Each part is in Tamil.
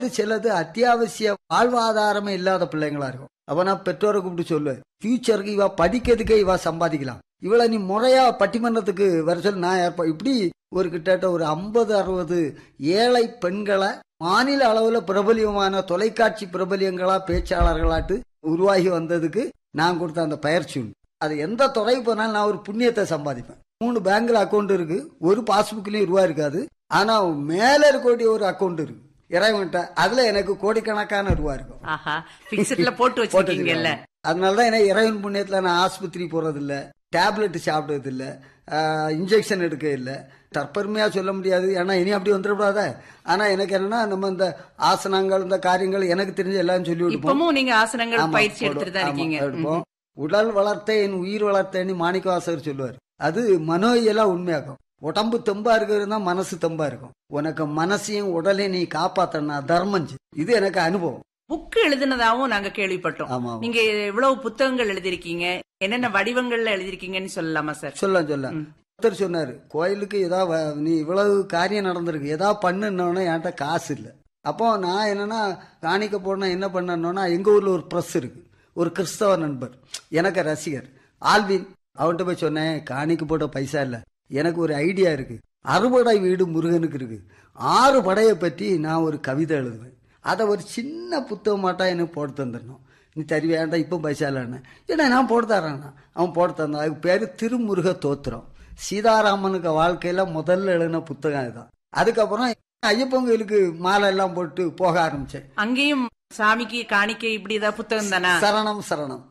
சிலது அத்தியாவசிய வாழ்வாதாரமே இல்லாத பிள்ளைங்களா இருக்கும் அப்ப நான் பெற்றோரை கூப்பிட்டு சொல்லுவேன் ஃபியூச்சருக்கு இவ படிக்கிறதுக்கே இவ சம்பாதிக்கலாம் இவளை நீ முறையா பட்டிமன்றத்துக்கு வர சொல்லி நான் ஏற்பா இப்படி ஒரு கிட்டத்தட்ட ஒரு ஐம்பது அறுபது ஏழை பெண்களை மாநில அளவுல பிரபலியமான தொலைக்காட்சி பிரபலியங்களா பேச்சாளர்களாட்டு உருவாகி வந்ததுக்கு நான் கொடுத்த அந்த பயிற்சி உண்டு அது எந்த துறை போனாலும் நான் ஒரு புண்ணியத்தை சம்பாதிப்பேன் மூணு பேங்க்ல அக்கௌண்ட் இருக்கு ஒரு பாஸ்புக்லயும் ரூபா இருக்காது ஆனா மேல இருக்கக்கூடிய ஒரு அக்கௌண்ட் இருக்கு இறைவன்ட்ட அதுல எனக்கு கோடிக்கணக்கான ரூபா இருக்கும் ஆஹா பிக்சட்ல போட்டு வச்சிருக்கீங்கல்ல அதனாலதான் என்ன இறைவன் புண்ணியத்துல நான் ஆஸ்பத்திரி போறது இல்ல டேப்லெட் சாப்பிடுறது இல்ல இன்ஜெக்ஷன் எடுக்க இல்ல தற்பெருமையா சொல்ல முடியாது ஏன்னா இனி அப்படி வந்துடக்கூடாத ஆனா எனக்கு என்னன்னா நம்ம இந்த ஆசனங்கள் இந்த காரியங்கள் எனக்கு தெரிஞ்ச எல்லாம் சொல்லி கொடுப்போம் இப்பவும் நீங்க ஆசனங்கள் ஆமா, பயிற்சி போடுவோம். எடுத்துட்டு தான் ஆமா, இருக்கீங்க எடுப்போம். உடல் வளர்த்தேன் உயிர் வளர்த்தேன்னு மாணிக்கவாசகர் சொல்லுவார் அது மனோயியலா உண்மையாக்கும் உடம்பு தெம்பா இருக்கிறது தான் மனசு தெம்பா இருக்கும் உனக்கு மனசையும் உடலையும் நீ காப்பாத்தனா தர்மம் செய். இது எனக்கு அனுபவம் புக் எழுதுனதாவும் நாங்க கேள்விப்பட்டோம் ஆமா ஆமா. நீங்க இவ்வளவு புத்தகங்கள் எழுதிருக்கீங்க என்னென்ன வடிவங்கள்ல எழுதிருக்கீங்கன்னு சொல்லலாமா சார் சொல்ல சொல்ல ஒருத்தர் சொன்னாரு கோயிலுக்கு ஏதாவது நீ இவ்வளவு காரியம் நடந்திருக்கு ஏதாவது பண்ணுன்னோன்னா என்கிட்ட காசு இல்லை அப்போ நான் என்னன்னா காணிக்க போனா என்ன பண்ணணும்னா எங்க ஊர்ல ஒரு பிரஸ் இருக்கு ஒரு கிறிஸ்தவ நண்பர் எனக்கு ரசிகர் ஆல்வின் அவன்கிட்ட போய் சொன்னேன் காணிக்க போட்ட பைசா இல்ல எனக்கு ஒரு ஐடியா இருக்கு அறுபடை வீடு முருகனுக்கு இருக்கு ஆறு படையை பற்றி நான் ஒரு கவிதை எழுதுவேன் அதை ஒரு சின்ன புத்தகமாட்டா எனக்கு போட்டு தந்துடணும் நீ தரி வேண்டாம் இப்போ பைசா இல்லைன்னு ஏன்னா நான் போட்டு தரேன் அவன் போட்டு தந்தான் அதுக்கு பேரு திருமுருக தோத்திரம் சீதாராமனுக்கு வாழ்க்கையில முதல்ல எழுதின புத்தகம் இதுதான் அதுக்கப்புறம் ஐயப்பன் கோயிலுக்கு மாலை எல்லாம் போட்டு போக ஆரம்பிச்சேன் அங்கேயும் சாமிக்கு காணிக்கை இப்படி ஏதாவது புத்தகம் தானா சரணம் சரணம்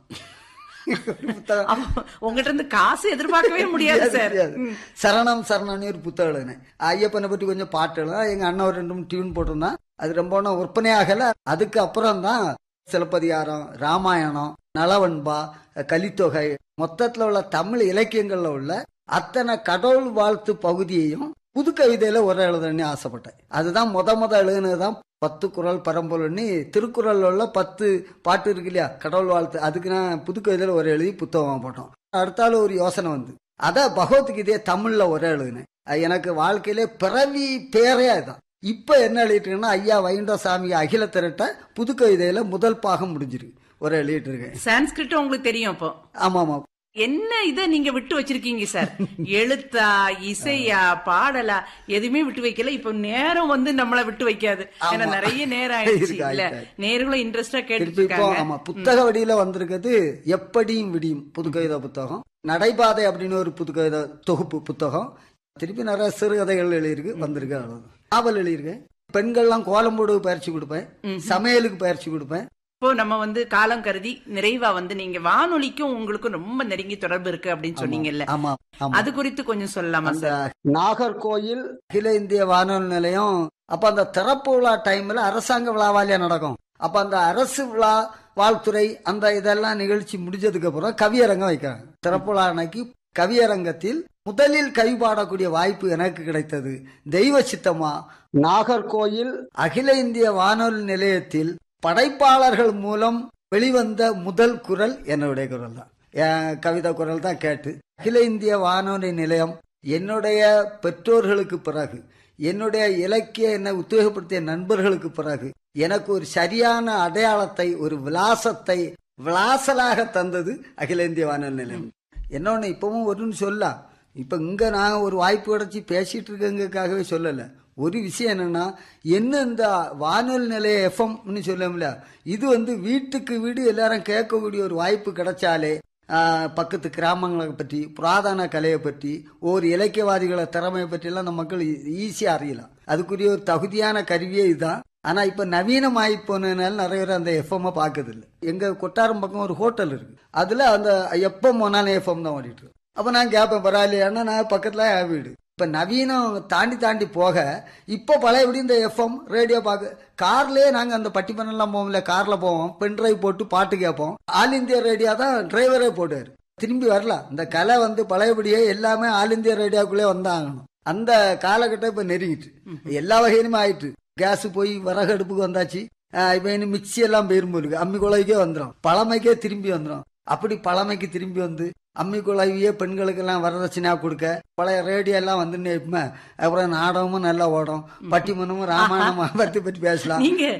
ஒரு புத்தகம் அப்ப உங்ககிட்ட இருந்து காசு எதிர்பார்க்கவே முடியாது சார் முடியாது. சரணம் சரணம்னு ஒரு புத்தகம் எழுதினேன் ஐயப்பனை பற்றி கொஞ்சம் பாட்டு எழுத எங்க அண்ணன் ஒரு ரெண்டு மூணு டியூன் போட்டிருந்தான் அது ரொம்ப ஒன்றும் விற்பனை ஆகல அதுக்கு அப்புறம் தான் சிலப்பதிகாரம் ராமாயணம் நலவன்பா கலித்தொகை மொத்தத்துல உள்ள தமிழ் இலக்கியங்கள்ல உள்ள அத்தனை கடவுள் வாழ்த்து பகுதியையும் புது கவிதையில ஒரு எழுதணும்னு ஆசைப்பட்டேன் அதுதான் முத முத எழுதுனதுதான் பத்து குரல் பரம்பொருள்னு திருக்குறள் உள்ள பத்து பாட்டு இருக்கு இல்லையா கடவுள் வாழ்த்து அதுக்கு நான் புது கவிதையில ஒரு எழுதி புத்தகம் போட்டோம் அடுத்தால ஒரு யோசனை வந்து அத பகவத்கீதையை தமிழ்ல ஒரு எழுதினேன் அது எனக்கு வாழ்க்கையிலே பிறவி பேரே அதுதான் இப்ப என்ன எழுதிட்டுருக்கேன்னா ஐயா வைகுண்டசாமி அகில திரட்ட புது கவிதையில முதல் பாகம் முடிஞ்சிருக்கு ஒரு எழுதிட்டு இருக்கேன் சான்ஸ்கிரிட் உங்களுக்கு தெரியும் அப்போ ஆமா ஆமா என்ன இத நீங்க விட்டு வச்சிருக்கீங்க சார் எழுத்தா இசையா பாடலா எதுவுமே விட்டு வைக்கல இப்ப நேரம் வந்து நம்மள விட்டு வைக்காது ஏன்னா ஆமா. நிறைய நேரம் ஆயிடுச்சு இருக்கு, இல்ல ஆயிட்டு. நேர்களும் இன்ட்ரெஸ்டா கேட்டு திருப்பி இப்போ இருக்காங்க ஆமா புத்தக வடியில வந்திருக்கிறது எப்படியும் விடியும் புது கவிதை புத்தகம் நடைபாதை அப்படின்னு ஒரு புது கவிதை தொகுப்பு புத்தகம் திருப்பி நிறைய சிறுகதைகள் எழுதியிருக்கு வந்திருக்கு அவ்வளவுதான் நாவல் எழுதியிருக்கேன் பெண்கள்லாம் கோலம் போடு பயிற்சி கொடுப்பேன் சமையலுக்கு பயிற்சி கொடுப்பேன் இப்போ நம்ம வந்து காலம் கருதி நிறைவா வந்து நீங்க வானொலிக்கும் உங்களுக்கும் ரொம்ப நெருங்கி தொடர்பு இருக்கு அப்படின்னு சொன்னீங்கல்ல ஆமா ஆமா அது குறித்து கொஞ்சம் சொல்லலாமா அந்த சார் நாகர்கோயில் அகில இந்திய வானொலி நிலையம் அப்ப அந்த திறப்பு விழா டைம்ல அரசாங்க விழாவாலியா நடக்கும் அப்ப அந்த அரசு விழா வாழ்த்துறை அந்த இதெல்லாம் நிகழ்ச்சி முடிஞ்சதுக்கு அப்புறம் கவியரங்கம் வைக்கிறாங்க திறப்பு விழா அன்னைக்கு கவியரங்கத்தில் முதலில் கவி பாடக்கூடிய வாய்ப்பு எனக்கு கிடைத்தது தெய்வ சித்தமா நாகர்கோயில் அகில இந்திய வானொலி நிலையத்தில் படைப்பாளர்கள் மூலம் வெளிவந்த முதல் குரல் என்னுடைய குரல் தான் என் கவிதை குரல் தான் கேட்டு அகில இந்திய வானொலி நிலையம் என்னுடைய பெற்றோர்களுக்கு பிறகு என்னுடைய இலக்கிய என்னை உத்வேகப்படுத்திய நண்பர்களுக்கு பிறகு எனக்கு ஒரு சரியான அடையாளத்தை ஒரு விலாசத்தை விலாசலாக தந்தது அகில இந்திய வானொலி நிலையம் என்னொன்னு இப்பவும் ஒருன்னு சொல்லலாம் இப்ப இங்க நான் ஒரு வாய்ப்பு கிடைச்சி பேசிட்டு இருக்கங்காகவே சொல்லல ஒரு விஷயம் என்னன்னா என்ன இந்த வானொலி நிலைய எஃப்எம்னு சொல்லல இது வந்து வீட்டுக்கு வீடு எல்லாரும் கேட்கக்கூடிய ஒரு வாய்ப்பு கிடைச்சாலே ஆஹ், பக்கத்து கிராமங்களை பற்றி புராதன கலையை பற்றி ஒரு இலக்கியவாதிகளை திறமையை பற்றி எல்லாம் நம்ம மக்கள் ஈஸியா அறியலாம் அதுக்குரிய ஒரு தகுதியான கருவியே இதுதான் ஆனா இப்ப நவீனமாயி போனதுனால நிறைய பேர் அந்த எஃப்எம் பாக்குது இல்ல எங்க கொட்டாரம் பக்கம் ஒரு ஹோட்டல் இருக்கு அதுல அந்த எப்ப போனாலும் எஃப்எம் தான் ஓடிட்டு இருக்கு அப்ப நான் கேட்பேன் பரவாயில்லையான்னா நான் பக்கத்துல என் வீடு இப்ப நவீனம் தாண்டி தாண்டி போக இப்ப பழையபடி இந்த எஃப்எம் ரேடியோ பார்க்க கார்லயே நாங்க அந்த பட்டிமன்றம்லாம் போவோம்ல கார்ல போவோம் பென் டிரைவ் போட்டு பாட்டு கேட்போம் ஆல் இந்தியா ரேடியோ தான் டிரைவரே போடுவார் திரும்பி வரலாம் இந்த கலை வந்து பழையபடியே எல்லாமே ஆல் இந்தியா ரேடியோக்குள்ளே வந்தாகணும் அந்த காலகட்டம் இப்ப நெருங்கிட்டு எல்லா வகையிலுமே ஆயிட்டு கேஸ் போய் விறகு அடுப்புக்கு வந்தாச்சு ஆஹ் இப்ப இனி மிக்சி எல்லாம் போயிரும் போலுக்கு அம்மி குழாய்க்கே வந்துடும் பழமைக்கே திரும்பி வந்துடும் அப்படி பழமைக்கு திரும்பி வந்து அம்மி குழாவியே பெண்களுக்கு எல்லாம் வரதட்சணையா கொடுக்க பழைய ரேடியோ எல்லாம் வந்து அப்புறம் நாடகமும் நல்லா ஓடும் பட்டிமனமும் ராமாயணம் பத்தி பற்றி பேசலாம் நீங்க